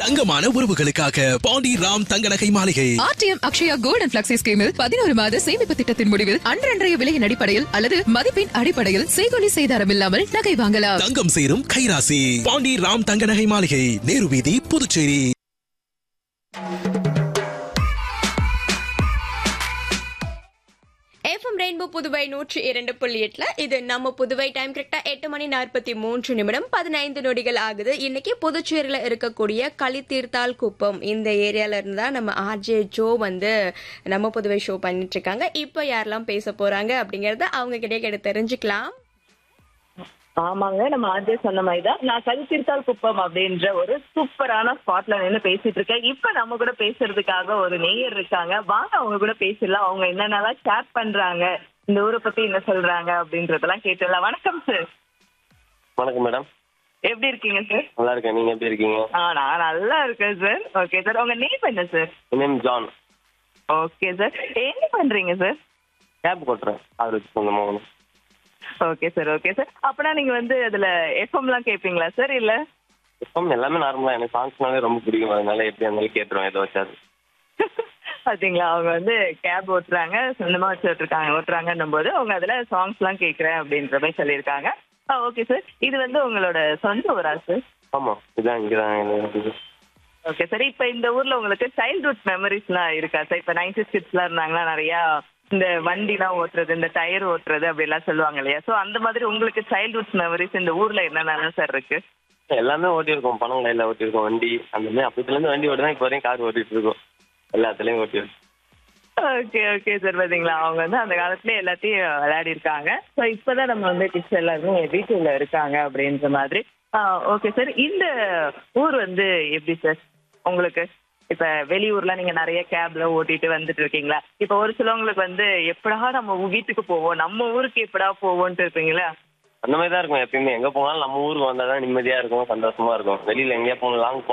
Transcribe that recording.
தங்கமான உறவுகளுக்காக பாண்டி ராம் தங்க நகை மாளிகை RTM Akshaya gold and flexi ஸ்கீமில் பதினோரு மாத சேமிப்பு திட்டத்தின் முடிவில் அன்றன்றைய விலையின் அடிப்படையில் அல்லது மதிப்பின் அடிப்படையில் செய்கொலி செய்தாரம் இல்லாமல் நகை வாங்கலாம் தங்கம் சேரும் கைராசி பாண்டி ராம் தங்க நகை மாளிகை நேரு வீதி புதுச்சேரி எஃப்எம் ரெயின்போ புதுவை நூற்றி இரண்டு புள்ளி எட்டுல இது நம்ம புதுவை டைம் கரெக்டா எட்டு மணி நாற்பத்தி மூன்று நிமிடம் பதினைந்து நொடிகள் ஆகுது இன்னைக்கு புதுச்சேரியில இருக்கக்கூடிய களித்தீர்த்தால் குப்பம் இந்த ஏரியால இருந்து தான் நம்ம ஆர்ஜே ஜோ வந்து நம்ம புதுவை ஷோ பண்ணிட்டு இருக்காங்க இப்போ யாரெல்லாம் பேச போறாங்க அப்படிங்கறத அவங்க கிட்டே கேட்டு தெரிஞ்சுக்கலாம் ஆமாங்க நம்ம ஆஜே சொன்ன மாதிரி தான் நான் கருத்திருத்தால் குப்பம் அப்படின்ற ஒரு சூப்பரான ஸ்பாட்ல நின்று பேசிட்டு இருக்கேன் இப்ப நம்ம கூட பேசுறதுக்காக ஒரு நேயர் இருக்காங்க வாங்க அவங்க கூட பேசலாம் அவங்க என்னென்னலாம் ஷேர் பண்றாங்க இந்த ஊரை பத்தி என்ன சொல்றாங்க அப்படின்றதெல்லாம் கேட்டுடலாம் வணக்கம் சார் வணக்கம் மேடம் எப்படி இருக்கீங்க சார் நல்லா இருக்கேன் நீங்க எப்படி இருக்கீங்க ஆ நான் நல்லா இருக்கேன் சார் ஓகே சார் உங்க நேம் என்ன sir name John okay sir என்ன பண்றீங்க சார் கேப் கொட்டுறேன் அவருக்கு சொந்தமா ஒன்று ஓகே சார் ஓகே சார் அப்பனா நீங்க வந்து அதுல எஃப்எம்லாம் கேட்பீங்களா சார் இல்ல இப்போ எல்லாமே நார்மலா எனக்கு சாங்ஸ்னாலே ரொம்ப பிடிக்கும் அதனால எப்படி இருந்தாலும் கேட்டுருவேன் எதை வச்சாது பாத்தீங்களா அவங்க வந்து கேப் ஓட்டுறாங்க சொந்தமா வச்சு ஓட்டுருக்காங்க ஓட்டுறாங்கன்னும் போது அவங்க அதுல சாங்ஸ் எல்லாம் கேக்குறேன் அப்படின்ற மாதிரி சொல்லியிருக்காங்க ஓகே சார் இது வந்து உங்களோட சொந்த ஊரா சார் ஆமா இதான் இங்கதான் இது. ஓகே சார் இப்ப இந்த ஊர்ல உங்களுக்கு சைல்ட்ஹுட் மெமரிஸ் எல்லாம் இருக்கா சார் இப்ப நைன்டி கிட்ஸ் எல்லாம் இருந்தாங்களா நிறைய இந்த வண்டி எல்லாம் ஓட்டுறது இந்த டயர் ஓட்டுறது அப்படி எல்லாம் சொல்லுவாங்க இல்லையா சோ அந்த மாதிரி உங்களுக்கு சைல்ட்ஹுட் மெமரிஸ் இந்த ஊர்ல என்னென்ன சார் இருக்கு எல்லாமே ஓட்டியிருக்கோம் பணம் கையில ஓட்டியிருக்கோம் வண்டி அந்த மாதிரி அப்பத்துல இருந்து வண்டி ஓட்டுதான் இப்போ வரையும் கார் ஓட்டிட்டு இருக்கோம் எல்லாத்துலயும் ஓட்டியிருக்கோம் ஓகே ஓகே சார் பாத்தீங்களா அவங்க வந்து அந்த காலத்துல எல்லாத்தையும் விளையாடி இருக்காங்க ஸோ இப்பதான் நம்ம வந்து கிட்ஸ் எல்லாருமே வீட்டுல இருக்காங்க அப்படின்ற மாதிரி ஓகே சார் இந்த ஊர் வந்து எப்படி சார் உங்களுக்கு இப்ப வெளியூர்ல நீங்க நிறைய கேப்ல ஓட்டிட்டு வந்துட்டு இருக்கீங்களா இப்ப ஒரு சிலவங்களுக்கு வந்து எப்படா நம்ம ஊ- வீட்டுக்கு போவோம் நம்ம ஊருக்கு எப்படா போவோம்ட்டு இருப்பீங்களா அந்த மாதிரி தான் இருக்கும் எப்பயுமே எங்க போனாலும் நம்ம ஊருக்கு வந்தாதான் நிம்மதியா இருக்கும் சந்தோஷமா இருக்கும் வெளியில எங்கேயா போகணும் லாங்